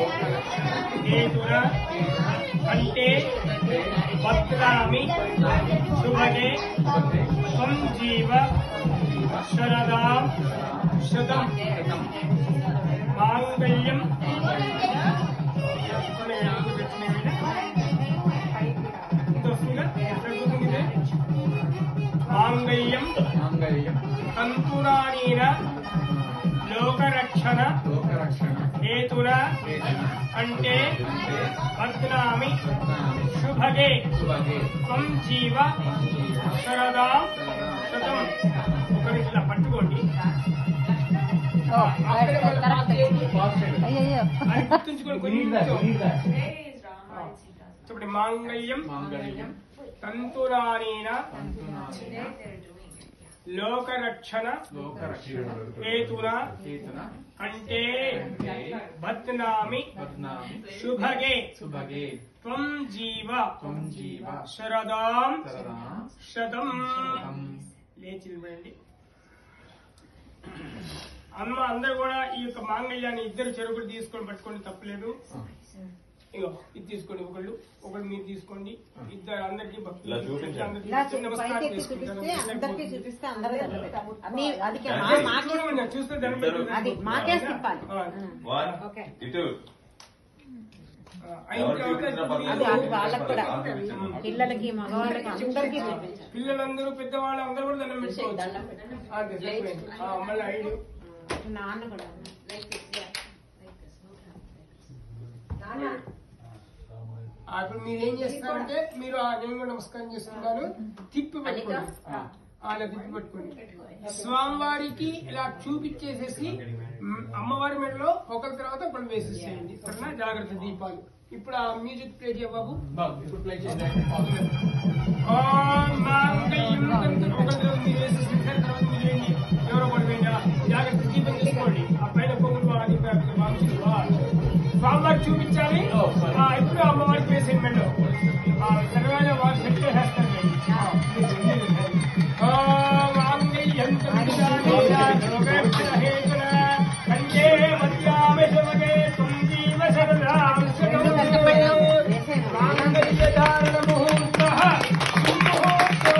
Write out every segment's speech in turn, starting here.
హేతున అంటే వక్రామి శుభగే త్వం జీవ శరదాం శతం మాంగళ్యం మాంగళ్యం మాంగళ్యం తంతురాణీన లోకరక్షణ లోకరక్షణ హేతున వేదన అంటే అంటే బద్నామి రత్నామి శుభగే సుభగే త్వం జీవ జీవ శరదా శతం ఒకరి ఇలా పట్టుకోండి అక్కడే మళ్ళీ ఫాస్ట్ అయ్యయ్యో అది గుర్తుంచుకొని కొంచెం Today is Rama and Sita. ఇప్పుడు మాంగళ్యం మాంగళ్యం తంతురాణీన తంతునామి Today they're doing it. లోకరక్షణ లోకరక్షణ హేతున హేతున అంటే అంటే బద్నామి బద్నామి శుభగే సుభగే త్వం జీవ త్వం జీవ శరదాం సరదా శతం శతం లేచి నిలబడండి అమ్మ అందరు కూడా ఈ యొక్క మాంగళ్యాన్ని ఇద్దరు చెరుకులు తీసుకొని పట్టుకోండి తప్పలేదు ఇగో ఇది తీసుకోండి ఒకళ్ళు ఒకళ్ళు మీరు తీసుకోండి ఇద్దరు అందరికి ఇలా చూపించండి. ఇలా చూ- పైకెత్తి చూపిస్తే అందరికీ చూపిస్తే అందరూ దండం పెట్టాలి. నీ అది మా- మాకే చూస్తే దండం పెట్టండి. అది మాకే తిప్పాలి ఆ, వన్ ఓకే. ఇటు ఆ, అయిన ఎవరు తర్వాత చూపించినా పర్లేదు. అది అది వాళ్ళకి కూడా ఆ, చూపించండి. పిల్లలకి మగవాళ్ళకి అందరికీ చూపించాలి పిల్లలందరూ పెద్దవాళ్ళు అందరూ కూడా దండం పెట్టుకోవచ్చు దండం పెట్టాలి. అంతే, సరిపోయింది. ఆ, మళ్ళీ ఐదు నాన్న కూడా Like this, yeah. Like this. No ఆ, ఇప్పుడు మీరు ఏం చేస్తారంటే మీరు ఆ నేను కూడా నమస్కారం చేస్తున్నాను తిప్పి పెట్టుకోండి అలా తిప్పి పెట్టుకోండి స్వామివారికి ఇలా చూపించేసేసి మ్, అమ్మవారి మెడలో ఒకరి తర్వాత ఒకరు వేసేసేయండి సరేనా జాగ్రత్త దీపాలు ఇప్పుడు ఆ మ్యూజిక్ ప్లే చేయ బాబు ఇప్పుడు ప్లే చేయండి ఓం మాంగళ్యం తంతు ఒకరి తర్వాత మీరు వేసేసి తర్వాత మీరు వేయండి ఎవరో ఒకటి వేయండి ఆ, జాగ్రత్త దీపం తీసుకోండి ఆ పైన పొంగులు బాగా దీపాలు బాగా తీసుకోవాలి. స్వామివారికి చూపించాలి ఆ, ఇప్పుడు అమ్మవారికి వేసేయండి మెడలో ఆ, సర్వేన వారు సెట్ చేసేస్తారు ఓం మాంగళ్యం తంతు లోకరక్షణ హేతున కంటే మధ్యామె శుభగే త్వం జీవ శరదాం శతం మాంగళ్యధారణ ముహూర్తః సుముహూర్తో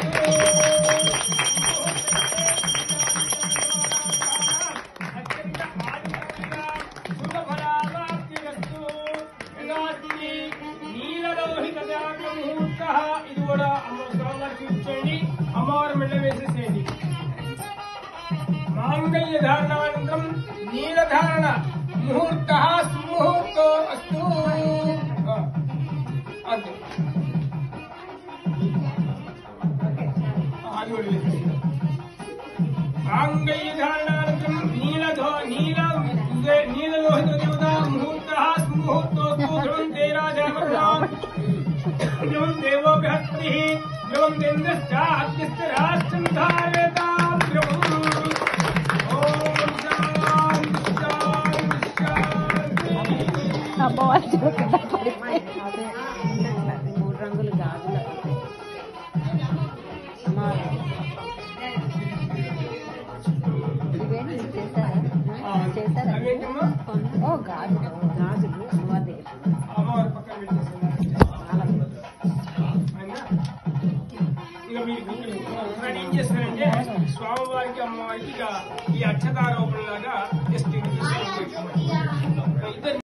అత్యంత ఆదిత్యంగా శుభఫలాప్తిరస్తు యథాతిథి నీలలోహిత జాత ముహూర్తః ఇది కూడా అమ్మ స్వామివారికి చూపించండి అమ్మవారి మెళ్ళ వేసేసేయండి మాంగళ్య ధారణానంతరం నీలధారణ ముహూర్త సుముహూర్తో అస్తు ఆ, అంతే ఆ, అది కూడా వేసేసి. మాంగళ్య ధారణానంతరం నీలధో నీల నీలలోహిత దేవత ముహూర్త సుముహూర్తో ధ్రువం తే రాజామృతాం ధ్రువం దేవో బృహస్పతి ధ్రువం ఇంద్రశ్చాద్యశ్చ రాష్ట్రం ధారయతాం ధ్రువం ఓం శాంతి శాంతి శాంతి అమ్మవారి చూడకుండా పడిపోయి. అదే, ఉండట్లేదు. మూడు రంగులు గాజులు అమ్మవారి ఇవేంటి ఇది చేశారా చేశారా అవేంటమ్మా? ఓ గాజులు గాజులు అమ్మవారి అమ్మవారి పక్కన పెట్టేసింది చాలా అయినా ఇక మీరు ఒకసారి ఏం చేస్తారంటే స్వామివారికి అమ్మవారికి ఇక ఈ అక్షతారోపణ లాగా జస్ట్ ఇద్దరు